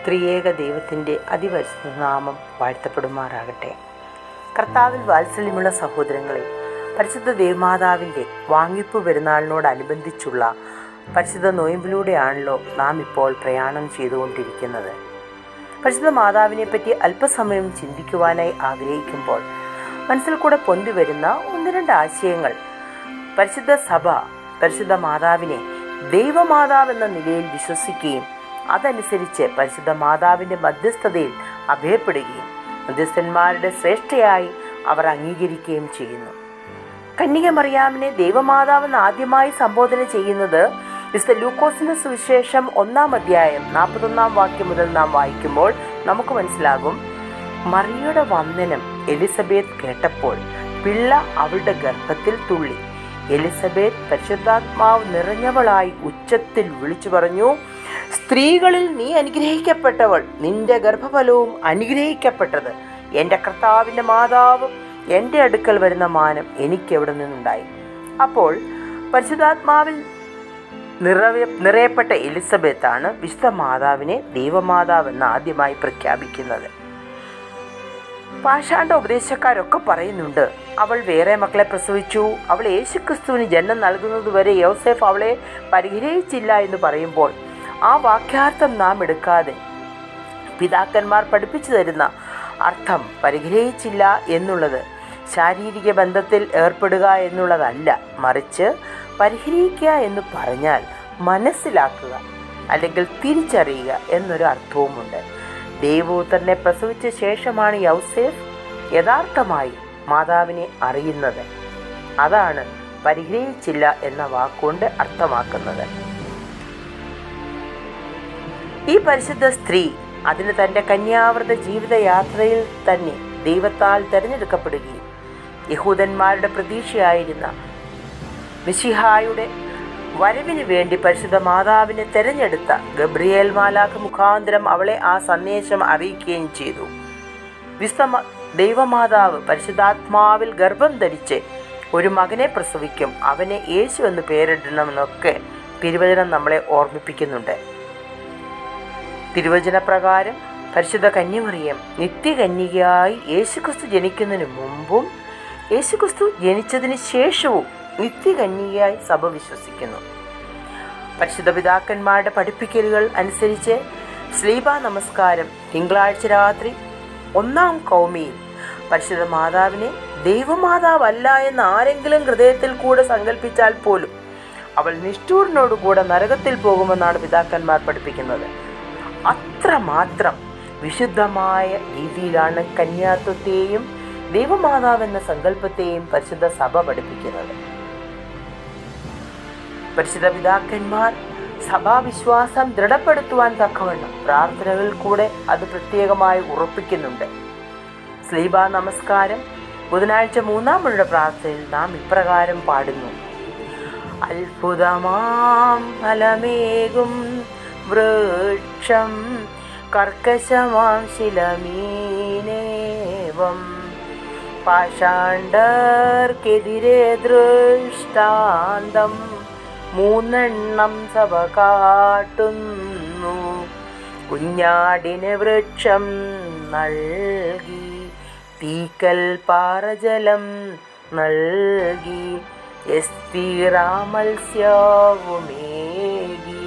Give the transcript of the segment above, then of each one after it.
ത്രിയേക ദൈവത്തിൻ്റെ അതിപരിശുദ്ധ നാമം വാഴ്ത്തപ്പെടുമാറാകട്ടെ കർത്താവിൽ വാത്സല്യമുള്ള സഹോദരങ്ങളെ പരിശുദ്ധ ദേവമാതാവിൻ്റെ വാങ്ങിപ്പ് പെരുന്നാളിനോടനുബന്ധിച്ചുള്ള പരിശുദ്ധ നോയമ്പിലൂടെയാണല്ലോ നാം ഇപ്പോൾ പ്രയാണം ചെയ്തുകൊണ്ടിരിക്കുന്നത് പരിശുദ്ധ മാതാവിനെ പറ്റി അല്പസമയം ചിന്തിക്കുവാനായി ആഗ്രഹിക്കുമ്പോൾ മനസ്സിൽ കൂടെ പൊന്തിവരുന്ന ഒന്ന് രണ്ട് ആശയങ്ങൾ പരിശുദ്ധ സഭ പരിശുദ്ധ മാതാവിനെ ദൈവമാതാവ് എന്ന നിലയിൽ വിശ്വസിക്കുകയും അതനുസരിച്ച് പരിശുദ്ധ മാതാവിൻ്റെ മധ്യസ്ഥതയിൽ അഭയപ്പെടുകയും മധ്യസ്ഥന്മാരുടെ ശ്രേഷ്ഠയായി അവർ അംഗീകരിക്കുകയും ചെയ്യുന്നു കന്യക മറിയാമിനെ ദൈവമാതാവെന്ന് ആദ്യമായി സംബോധന ചെയ്യുന്നത് വിശുദ്ധ ലൂക്കോസിന്റെ സുവിശേഷം ഒന്നാം അധ്യായം നാൽപ്പത്തൊന്നാം വാക്യം മുതൽ നാം വായിക്കുമ്പോൾ നമുക്ക് മനസ്സിലാകും മറിയുടെ വന്ദനം എലിസബത്ത് കേട്ടപ്പോൾ പിള്ള അവളുടെ ഗർഭത്തിൽ തുള്ളി എലിസബത്ത് പരിശുദ്ധാത്മാവ് നിറഞ്ഞവളായി ഉച്ചത്തിൽ വിളിച്ചു പറഞ്ഞു സ്ത്രീകളിൽ നീ അനുഗ്രഹിക്കപ്പെട്ടവൾ നിന്റെ ഗർഭഫലവും അനുഗ്രഹിക്കപ്പെട്ടത് എൻ്റെ കർത്താവിൻ്റെ മാതാവ് എൻ്റെ അടുക്കൽ വരുന്ന മാനം എനിക്ക് എവിടെ നിന്നുണ്ടായി അപ്പോൾ പരിശുദ്ധാത്മാവിൽ നിറവെ നിറയപ്പെട്ട എലിസബത്താണ് വിശുദ്ധ മാതാവിനെ ദൈവമാതാവ് എന്ന് ആദ്യമായി പ്രഖ്യാപിക്കുന്നത് പാഷാണ്ട ഉപദേശക്കാരൊക്കെ പറയുന്നുണ്ട് അവൾ വേറെ മക്കളെ പ്രസവിച്ചു അവൾ യേശുക്രിസ്തുവിന് ജന്മം നൽകുന്നതുവരെ യോസെഫ് അവളെ പരിഗ്രഹിച്ചില്ല എന്ന് പറയുമ്പോൾ ആ വാക്യാർത്ഥം നാം എടുക്കാതെ പിതാക്കന്മാർ പഠിപ്പിച്ചു തരുന്ന അർത്ഥം പരിഗ്രഹിച്ചില്ല എന്നുള്ളത് ശാരീരിക ബന്ധത്തിൽ ഏർപ്പെടുക എന്നുള്ളതല്ല മറിച്ച് പരിഹരിക്കുക എന്ന് പറഞ്ഞാൽ മനസ്സിലാക്കുക അല്ലെങ്കിൽ തിരിച്ചറിയുക എന്നൊരു അർത്ഥവുമുണ്ട് ദൈവപുത്രനെ പ്രസവിച്ച ശേഷമാണ് യൗസേഫ് യഥാർത്ഥമായി മാതാവിനെ അറിയുന്നത് അതാണ് പരിഗ്രഹിച്ചില്ല എന്ന വാക്കുകൊണ്ട് അർത്ഥമാക്കുന്നത് ഈ പരിശുദ്ധ സ്ത്രീ അതിന് തൻ്റെ കന്യാവൃത ജീവിതയാത്രയിൽ തന്നെ ദൈവത്താൽ തിരഞ്ഞെടുക്കപ്പെടുകയും യഹൂദന്മാരുടെ പ്രതീക്ഷയായിരുന്ന മിശിഹായുടെ വരവിന് വേണ്ടി പരിശുദ്ധ മാതാവിനെ തെരഞ്ഞെടുത്ത ഗബ്രിയേൽ മാലാഖ് മുഖാന്തരം അവളെ ആ സന്ദേശം അറിയിക്കുകയും ചെയ്തു വിസ്തമ ദൈവമാതാവ് പരിശുദ്ധാത്മാവിൽ ഗർഭം ധരിച്ച് ഒരു മകനെ പ്രസവിക്കും അവനെ യേശു എന്ന് പേരിടണമെന്നൊക്കെ തിരുവചനം നമ്മളെ ഓർമ്മിപ്പിക്കുന്നുണ്ട് തിരുവചന പ്രകാരം പരിശുദ്ധ കന്യമറിയം നിത്യകന്യകയായി യേശുക്രിസ്തു ജനിക്കുന്നതിന് മുമ്പും യേശുക്രിസ്തു ജനിച്ചതിന് ശേഷവും നിത്യകന്യകയായി സഭ വിശ്വസിക്കുന്നു പരിശുദ്ധ പിതാക്കന്മാരുടെ പഠിപ്പിക്കലുകൾ അനുസരിച്ച് സ്ലീബ നമസ്കാരം തിങ്കളാഴ്ച രാത്രി ഒന്നാം കൗമിയിൽ പരിശുദ്ധ മാതാവിനെ ദൈവമാതാവല്ല എന്ന് ആരെങ്കിലും ഹൃദയത്തിൽ കൂടെ സങ്കല്പിച്ചാൽ പോലും അവൾ നിഷ്ഠൂറിനോടുകൂടെ നരകത്തിൽ പോകുമെന്നാണ് പിതാക്കന്മാർ പഠിപ്പിക്കുന്നത് അത്രമാത്രം വിശുദ്ധമായ രീതിയിലാണ് കന്യാത്വത്തെയും ദൈവമാതാവെന്ന സങ്കല്പത്തെയും പരിശുദ്ധ സഭ പഠിപ്പിക്കുന്നത് പരിശുദ്ധ പിതാക്കന്മാർ സഭാവിശ്വാസം ദൃഢപ്പെടുത്തുവാൻ തക്കവണ്ണം പ്രാർത്ഥനകളിൽ കൂടെ അത് പ്രത്യേകമായി ഉറപ്പിക്കുന്നുണ്ട് സ്ലീബ നമസ്കാരം ബുധനാഴ്ച മൂന്നാം മുഴുവൻ പ്രാർത്ഥനയിൽ നാം ഇപ്രകാരം പാടുന്നു അത്ഭുതമാം ഫലമേകും വൃക്ഷം കർക്കശമാം ശിലമീനേവം പാഷാണ്ടർക്കെതിരെ ദൃഷ്ടാന്തം മൂന്നെണ്ണം സഭ കാട്ടുന്നു കുഞ്ഞാടിന് വൃക്ഷം നൽകി തീക്കൽ പാറജലം നൽകി എസ്തിറാമത്സ്യവുമേകി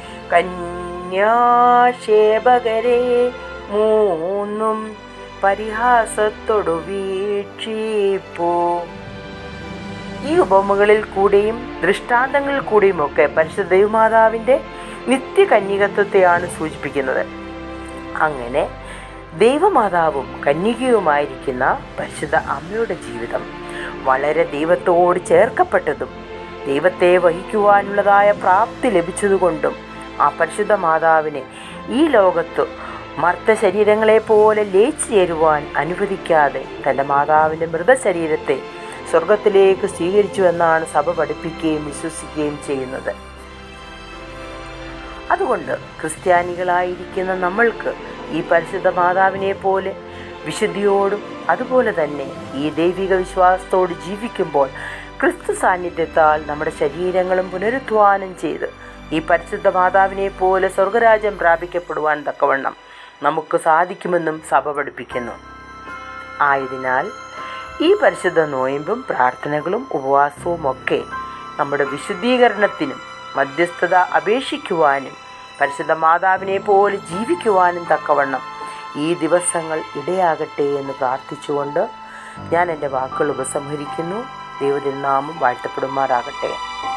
കന്യാക്ഷേപകരെ മൂന്നും പരിഹാസത്തോടു വീക്ഷിപ്പോ ഈ ഉപമകളിൽ കൂടെയും ദൃഷ്ടാന്തങ്ങളിൽ കൂടെയും ഒക്കെ പരിശുദ്ധ ദൈവമാതാവിൻ്റെ നിത്യകന്യകത്വത്തെയാണ് സൂചിപ്പിക്കുന്നത് അങ്ങനെ ദൈവമാതാവും കന്യകയുമായിരിക്കുന്ന പരിശുദ്ധ അമ്മയുടെ ജീവിതം വളരെ ദൈവത്തോട് ചേർക്കപ്പെട്ടതും ദൈവത്തെ വഹിക്കുവാനുള്ളതായ പ്രാപ്തി ലഭിച്ചതുകൊണ്ടും ആ പരിശുദ്ധ മാതാവിനെ ഈ ലോകത്ത് മർത്ത ശരീരങ്ങളെ പോലെ ലയിച്ചു ചേരുവാൻ അനുവദിക്കാതെ തൻ്റെ മാതാവിൻ്റെ മൃതശരീരത്തെ സ്വർഗത്തിലേക്ക് സ്വീകരിച്ചു എന്നാണ് സഭ പഠിപ്പിക്കുകയും വിശ്വസിക്കുകയും ചെയ്യുന്നത് അതുകൊണ്ട് ക്രിസ്ത്യാനികളായിരിക്കുന്ന നമ്മൾക്ക് ഈ പരിശുദ്ധ മാതാവിനെ പോലെ വിശുദ്ധിയോടും അതുപോലെ തന്നെ ഈ ദൈവിക വിശ്വാസത്തോട് ജീവിക്കുമ്പോൾ ക്രിസ്തു സാന്നിധ്യത്താൽ നമ്മുടെ ശരീരങ്ങളും പുനരുദ്ധാനം ചെയ്ത് ഈ പരിശുദ്ധ മാതാവിനെ പോലെ സ്വർഗരാജ്യം പ്രാപിക്കപ്പെടുവാൻ തക്കവണ്ണം നമുക്ക് സാധിക്കുമെന്നും സഭ പഠിപ്പിക്കുന്നു ആയതിനാൽ ഈ പരിശുദ്ധ നോയമ്പും പ്രാർത്ഥനകളും ഉപവാസവും ഒക്കെ നമ്മുടെ വിശുദ്ധീകരണത്തിനും മധ്യസ്ഥത അപേക്ഷിക്കുവാനും പരിശുദ്ധ മാതാവിനെ പോലെ ജീവിക്കുവാനും തക്കവണ്ണം ഈ ദിവസങ്ങൾ ഇടയാകട്ടെ എന്ന് പ്രാർത്ഥിച്ചുകൊണ്ട് ഞാൻ എൻ്റെ വാക്കുകൾ ഉപസംഹരിക്കുന്നു ദൈവത്തിൻ നാമം വാഴ്ത്തപ്പെടുമാറാകട്ടെ